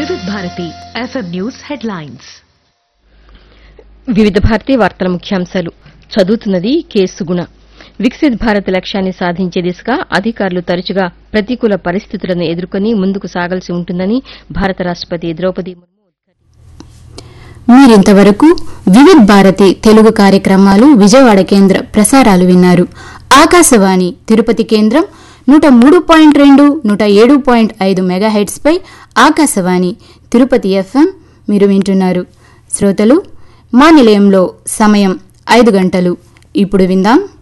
వివిధ Bharati FM news headlines వివిధ భారతీ వార్తల ముఖ్యాంశాలు చదువుతున్నది కె సుగుణ వికసిత్ భారత్ లక్ష్యాన్ని సాధించే దిశగా అధికారులు తరచుగా ప్రతికూల పరిస్థితులను ఎదుర్కొని ముందుకు సాగాల్సి ఉంటుందని భారత రాష్టపతి ద్రౌపది ముర్ము మీరింతవరకు వివిధ్ భారతి తెలుగు కార్యక్రమాలు విజయవాడ కేంద్ర ప్రసారాలు విన్నారు ఆకాశవాణి తిరుపతి కేంద్రం నూట మూడు పాయింట్ రెండు నూట ఏడు పాయింట్ ఐదు మెగాహెట్స్ పై ఆకాశవాణి తిరుపతి ఎఫ్ఎం మీరు వింటున్నారు శ్రోతలు మా నిలయంలో సమయం ఐదు గంటలు ఇప్పుడు విందాం